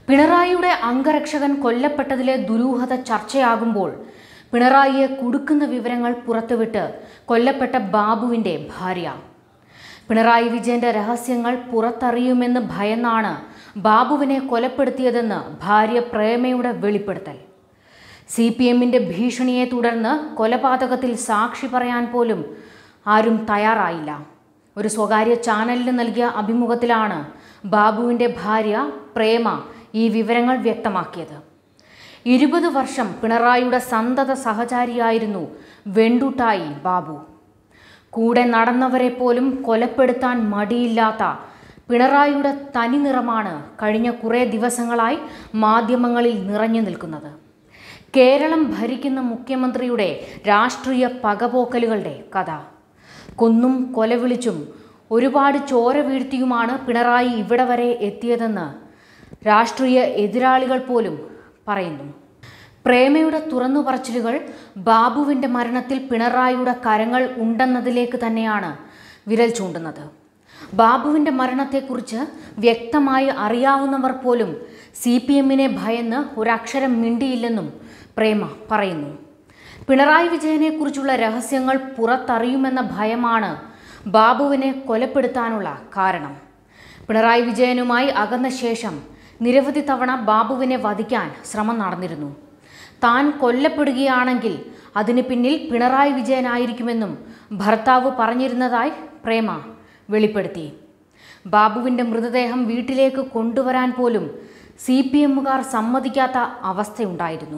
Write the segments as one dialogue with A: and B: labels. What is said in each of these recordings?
A: പിണറായിയുടെ അംഗരക്ഷകൻ കൊല്ലപ്പെട്ടതിലെ ദുരൂഹത ചർച്ചയാകുമ്പോൾ പിണറായിയെ കുടുക്കുന്ന വിവരങ്ങൾ പുറത്തുവിട്ട് കൊല്ലപ്പെട്ട ബാബുവിന്റെ ഭാര്യ പിണറായി വിജയന്റെ രഹസ്യങ്ങൾ പുറത്തറിയുമെന്ന് ഭയന്നാണ് ബാബുവിനെ കൊലപ്പെടുത്തിയതെന്ന് ഭാര്യ പ്രേമയുടെ വെളിപ്പെടുത്തൽ സി പി എമ്മിന്റെ ഭീഷണിയെ തുടർന്ന് കൊലപാതകത്തിൽ സാക്ഷി പറയാൻ പോലും ആരും തയ്യാറായില്ല ഒരു സ്വകാര്യ ചാനലിന് നൽകിയ അഭിമുഖത്തിലാണ് ബാബുവിന്റെ ഭാര്യ പ്രേമ ഈ വിവരങ്ങൾ വ്യക്തമാക്കിയത് ഇരുപത് വർഷം പിണറായിയുടെ സന്തത സഹചാരിയായിരുന്നു വെണ്ടുട്ടായി ബാബു കൂടെ നടന്നവരെ പോലും കൊലപ്പെടുത്താൻ മടിയില്ലാത്ത പിണറായിയുടെ തനി നിറമാണ് കഴിഞ്ഞ കുറേ ദിവസങ്ങളായി മാധ്യമങ്ങളിൽ നിറഞ്ഞു നിൽക്കുന്നത് കേരളം ഭരിക്കുന്ന മുഖ്യമന്ത്രിയുടെ രാഷ്ട്രീയ പകപോക്കലുകളുടെ കഥ കൊന്നും കൊലവിളിച്ചും ഒരുപാട് ചോര വീഴ്ത്തിയുമാണ് പിണറായി ഇവിടെ വരെ എത്തിയതെന്ന് രാഷ്ട്രീയ എതിരാളികൾ പോലും പറയുന്നു പ്രേമയുടെ തുറന്നു പറച്ചിലുകൾ ബാബുവിന്റെ മരണത്തിൽ പിണറായിയുടെ കരങ്ങൾ ഉണ്ടെന്നതിലേക്ക് തന്നെയാണ് വിരൽ ചൂണ്ടുന്നത് ബാബുവിന്റെ മരണത്തെക്കുറിച്ച് വ്യക്തമായി അറിയാവുന്നവർ പോലും സി പി എമ്മിനെ ഭയന്ന് ഒരക്ഷരം മിണ്ടിയില്ലെന്നും പ്രേമ പറയുന്നു പിണറായി വിജയനെക്കുറിച്ചുള്ള രഹസ്യങ്ങൾ പുറത്തറിയുമെന്ന ഭയമാണ് ബാബുവിനെ കൊലപ്പെടുത്താനുള്ള കാരണം പിണറായി വിജയനുമായി അകന്ന ശേഷം നിരവധി തവണ ബാബുവിനെ വധിക്കാൻ ശ്രമം നടന്നിരുന്നു താൻ കൊല്ലപ്പെടുകയാണെങ്കിൽ അതിന് പിന്നിൽ പിണറായി വിജയനായിരിക്കുമെന്നും ഭർത്താവ് പറഞ്ഞിരുന്നതായി പ്രേമ വെളിപ്പെടുത്തി ബാബുവിൻ്റെ മൃതദേഹം വീട്ടിലേക്ക് കൊണ്ടുവരാൻ പോലും സി പി എമ്മുകാർ സമ്മതിക്കാത്ത അവസ്ഥയുണ്ടായിരുന്നു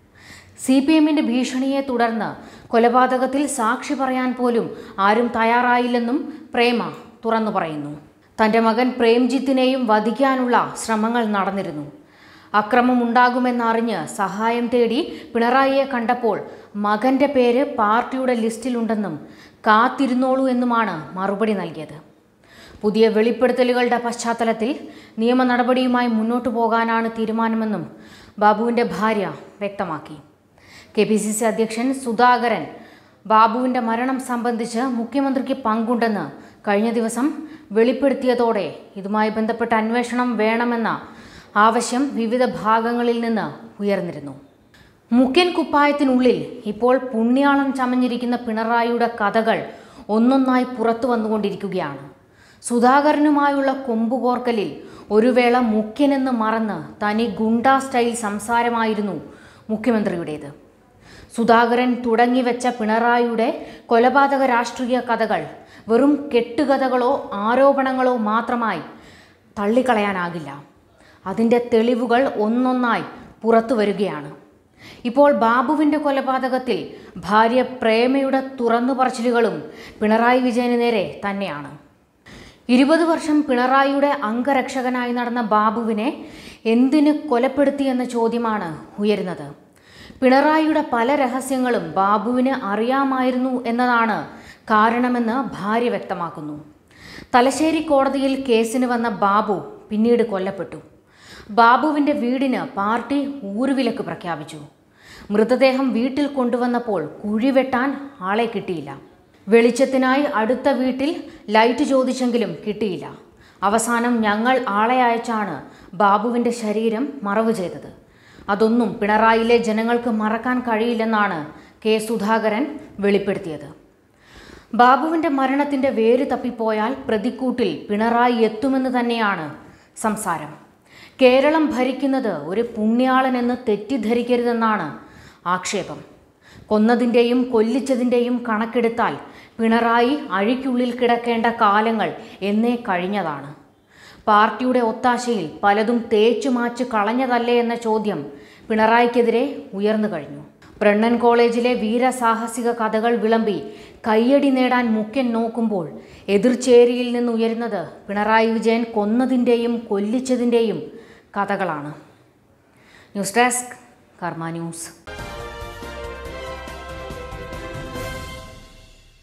A: സി പി എമ്മിൻ്റെ ഭീഷണിയെ തുടർന്ന് കൊലപാതകത്തിൽ സാക്ഷി പറയാൻ പോലും ആരും തയ്യാറായില്ലെന്നും പ്രേമ തുറന്നു പറയുന്നു തൻ്റെ മകൻ പ്രേംജിത്തിനെയും വധിക്കാനുള്ള ശ്രമങ്ങൾ നടന്നിരുന്നു അക്രമമുണ്ടാകുമെന്നറിഞ്ഞ് സഹായം തേടി പിണറായിയെ കണ്ടപ്പോൾ മകന്റെ പേര് പാർട്ടിയുടെ ലിസ്റ്റിലുണ്ടെന്നും കാത്തിരുന്നോളൂ എന്നുമാണ് മറുപടി നൽകിയത് പുതിയ വെളിപ്പെടുത്തലുകളുടെ പശ്ചാത്തലത്തിൽ നിയമ നടപടിയുമായി മുന്നോട്ടു പോകാനാണ് തീരുമാനമെന്നും ബാബുവിൻ്റെ ഭാര്യ വ്യക്തമാക്കി കെ പി സി സി അധ്യക്ഷൻ സുധാകരൻ ബാബുവിൻ്റെ മരണം സംബന്ധിച്ച് മുഖ്യമന്ത്രിക്ക് പങ്കുണ്ടെന്ന് കഴിഞ്ഞ ദിവസം വെളിപ്പെടുത്തിയതോടെ ഇതുമായി ബന്ധപ്പെട്ട അന്വേഷണം വേണമെന്ന ആവശ്യം വിവിധ ഭാഗങ്ങളിൽ നിന്ന് ഉയർന്നിരുന്നു മുഖ്യൻ കുപ്പായത്തിനുള്ളിൽ ഇപ്പോൾ പുണ്യാളം ചമഞ്ഞിരിക്കുന്ന പിണറായിയുടെ കഥകൾ ഒന്നൊന്നായി പുറത്തു വന്നുകൊണ്ടിരിക്കുകയാണ് സുധാകരനുമായുള്ള കൊമ്പുകോർക്കലിൽ ഒരു വേള മുഖ്യനെന്ന് മറന്ന് തനി ഗുണ്ടാ സ്റ്റൈൽ സംസാരമായിരുന്നു മുഖ്യമന്ത്രിയുടേത് സുധാകരൻ തുടങ്ങിവെച്ച പിണറായിയുടെ കൊലപാതക രാഷ്ട്രീയ കഥകൾ വെറും കെട്ടുകഥകളോ ആരോപണങ്ങളോ മാത്രമായി തള്ളിക്കളയാനാകില്ല അതിൻ്റെ തെളിവുകൾ ഒന്നൊന്നായി പുറത്തു വരികയാണ് ഇപ്പോൾ ബാബുവിൻ്റെ കൊലപാതകത്തിൽ ഭാര്യ പ്രേമയുടെ തുറന്നു പറച്ചിലുകളും പിണറായി വിജയന് നേരെ തന്നെയാണ് ഇരുപത് വർഷം പിണറായിയുടെ അംഗരക്ഷകനായി നടന്ന ബാബുവിനെ എന്തിന് കൊലപ്പെടുത്തിയെന്ന ചോദ്യമാണ് ഉയരുന്നത് പിണറായിയുടെ പല രഹസ്യങ്ങളും ബാബുവിന് അറിയാമായിരുന്നു എന്നതാണ് കാരണമെന്ന് ഭാര്യ വ്യക്തമാക്കുന്നു തലശ്ശേരി കോടതിയിൽ കേസിന് വന്ന ബാബു പിന്നീട് കൊല്ലപ്പെട്ടു ബാബുവിൻ്റെ വീടിന് പാർട്ടി ഊരുവിലക്ക് പ്രഖ്യാപിച്ചു മൃതദേഹം വീട്ടിൽ കൊണ്ടുവന്നപ്പോൾ കുഴിവെട്ടാൻ ആളെ കിട്ടിയില്ല വെളിച്ചത്തിനായി അടുത്ത വീട്ടിൽ ലൈറ്റ് ചോദിച്ചെങ്കിലും കിട്ടിയില്ല അവസാനം ഞങ്ങൾ ആളെ അയച്ചാണ് ബാബുവിൻ്റെ ശരീരം മറവ് ചെയ്തത് അതൊന്നും പിണറായിലെ ജനങ്ങൾക്ക് മറക്കാൻ കഴിയില്ലെന്നാണ് കെ സുധാകരൻ വെളിപ്പെടുത്തിയത് ബാബുവിൻ്റെ മരണത്തിൻ്റെ വേര് തപ്പിപ്പോയാൽ പ്രതിക്കൂട്ടിൽ പിണറായി എത്തുമെന്ന് തന്നെയാണ് സംസാരം കേരളം ഭരിക്കുന്നത് ഒരു പുണ്യാളനെന്ന് തെറ്റിദ്ധരിക്കരുതെന്നാണ് ആക്ഷേപം കൊന്നതിൻ്റെയും കൊല്ലിച്ചതിൻ്റെയും കണക്കെടുത്താൽ പിണറായി അഴിക്കുള്ളിൽ കിടക്കേണ്ട കാലങ്ങൾ എന്നേ കഴിഞ്ഞതാണ് പാർട്ടിയുടെ ഒത്താശയിൽ പലതും തേച്ചുമാച്ച് കളഞ്ഞതല്ലേ എന്ന ചോദ്യം പിണറായിക്കെതിരെ ഉയർന്നു കഴിഞ്ഞു ബ്രണ്ണൻ കോളേജിലെ വീരസാഹസിക കഥകൾ വിളമ്പി കയ്യടി നേടാൻ മുഖ്യൻ നോക്കുമ്പോൾ എതിർചേരിയിൽ നിന്ന് ഉയരുന്നത് പിണറായി വിജയൻ കൊന്നതിൻ്റെയും കൊല്ലിച്ചതിൻ്റെയും കഥകളാണ് ന്യൂസ് ഡെസ്ക് കർമ്മ ന്യൂസ്